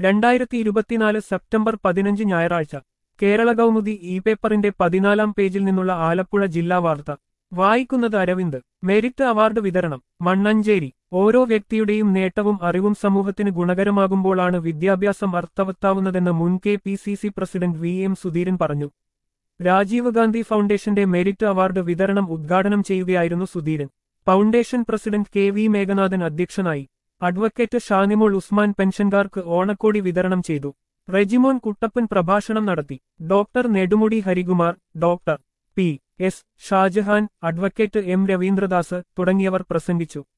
രണ്ടായിരത്തി ഇരുപത്തിനാല് സെപ്റ്റംബർ പതിനഞ്ച് ഞായറാഴ്ച കേരള കൗമുദി ഇ പേപ്പറിന്റെ പതിനാലാം പേജിൽ നിന്നുള്ള ആലപ്പുഴ ജില്ലാ വാർത്ത വായിക്കുന്നത് അരവിന്ദ് മെരിറ്റ് അവാർഡ് വിതരണം മണ്ണഞ്ചേരി ഓരോ വ്യക്തിയുടെയും നേട്ടവും അറിവും സമൂഹത്തിന് ഗുണകരമാകുമ്പോഴാണ് വിദ്യാഭ്യാസം അർത്ഥവത്താവുന്നതെന്ന് മുൻ K P C C president V M Sudheeran പറഞ്ഞു രാജീവ് ഗാന്ധി ഫൗണ്ടേഷന്റെ മെരിറ്റ് അവാർഡ് വിതരണം ഉദ്ഘാടനം ചെയ്യുകയായിരുന്നു Sudheeran foundation president K V Meghanathan അധ്യക്ഷനായി അഡ്വക്കേറ്റ് ഷാനിമോൾ ഉസ്മാൻ പെൻഷൻകാർക്ക് ഓണക്കോടി വിതരണം ചെയ്തു റെജിമോൻ കുട്ടപ്പൻ പ്രഭാഷണം നടത്തി doctor Nedumudi Harikumar doctor P S Shajahan advocate M Raveendradas തുടങ്ങിയവർ പ്രസംഗിച്ചു